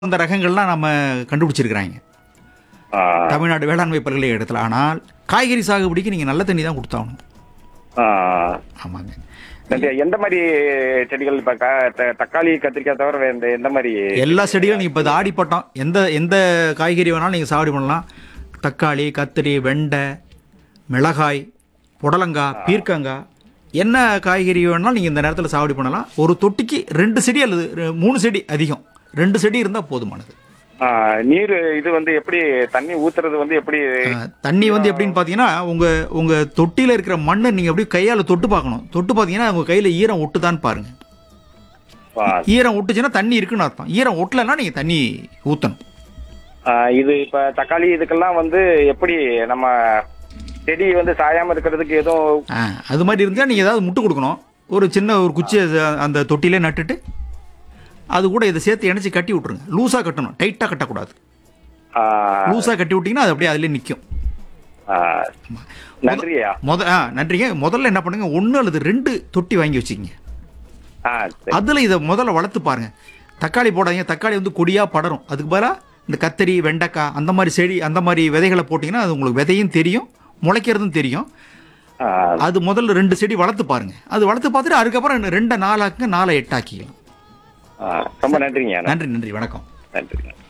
அந்த ரகங்கள்லாம் நம்ம கண்டுபிடிச்சிருக்கிறாங்க ஆ, தமிழ்நாடு வேளாண்மை பல்கலைக்கழகத்தில் ஆனால் காய்கறி சாகுபடிக்கு நீங்கள் நல்ல தண்ணி தான் கொடுத்தாகணும் ஆ. ஆமாங்க இந்த எந்த மாதிரி செடிகள் இப்ப க- த- தக்காளி கத்திரிக்காய் தவிர வேற எந்த- எந்த மாதிரி எல்லா செடிகளும் நீங்கள் இப்போ ஆடிப்பட்டம் எந்த எந்த காய்கறி வேணாலும் நீங்கள் சாகுபடி பண்ணலாம் தக்காளி கத்திரி வெண்டை மிளகாய் புடலங்காய் பீர்க்கங்காய் என்ன காய்கறி வேணாலும் நீங்கள் இந்த நேரத்தில் சாகுபடி பண்ணலாம் ஒரு தொட்டிக்கு ரெண்டு செடி அல்லது ரெ- மூணு செடி அதிகம் ரெண்டு செடி இருந்தால் போதுமானது ஆ, நீர் இது வந்து எப்படி தண்ணி ஊத்துறது வந்து எப்படி அஹ், தண்ணி வந்து எப்படின்னு பார்த்தீங்கன்னா உங்கள் உங்கள் தொட்டியில் இருக்கிற மண்ணை நீங்கள் அப்படியே கையால் தொட்டு பார்க்கணும் தொட்டு பார்த்தீங்கன்னா உங்கள் கையில் ஈரம் ஒட்டுதான்னு பாருங்கள் ஆ, ஈரம் ஒட்டுச்சுன்னா தண்ணி இருக்குன்னு அர்த்தம் ஈரம் ஒட்டலைன்னா நீங்கள் தண்ணி ஊற்றணும் ஆ, இது இப்ப தக்காளி இதுக்கெல்லாம் வந்து எப்படி நம்ம செடி வந்து சாயாம இருக்கிறதுக்கு எதுவும் ஆ அது மாதிரி இருந்தால் நீங்கள் ஏதாவது முட்டு கொடுக்கணும் ஒரு சின்ன ஒரு குச்சியை அ- அந்த தொட்டிலே நட்டுட்டு அது கூட இதை சேர்த்து இணைச்சி கட்டி விட்ருங்க லூஸாக கட்டணும் டைட்டாக கட்டக்கூடாது ஆ, லூஸாக கட்டி விட்டிங்கன்னா அது அப்படியே அதிலே நிற்கும் ஆ, நன்றியா முத ஆ நன்றிங்க முதல்ல என்ன பண்ணுங்க ஒன்று அல்லது ரெண்டு தொட்டி வாங்கி வச்சுக்கிங்க ஆ சரி. அதில் இதை முதல்ல வளர்த்து பாருங்க தக்காளி போடாதீங்க தக்காளி வந்து கொடியாக படரும் அதுக்கு பதிலாக இந்த கத்தரி வெண்டைக்காய் அந்த மாதிரி செடி அந்த மாதிரி விதைகளை போட்டிங்கன்னா அது உங்களுக்கு விதையும் தெரியும் முளைக்கிறதும் தெரியும் ஆ, அது முதல்ல ரெண்டு செடி வளர்த்து பாருங்க அது வளர்த்து பார்த்துட்டு அதுக்கப்புறம் ரெண்டை நாலாக்குங்க நாலை எட்டாக்கிக்கலாம் ஆ, ரொம்ப நன்றிங்க நன்றி நன்றி வணக்கம் நன்றி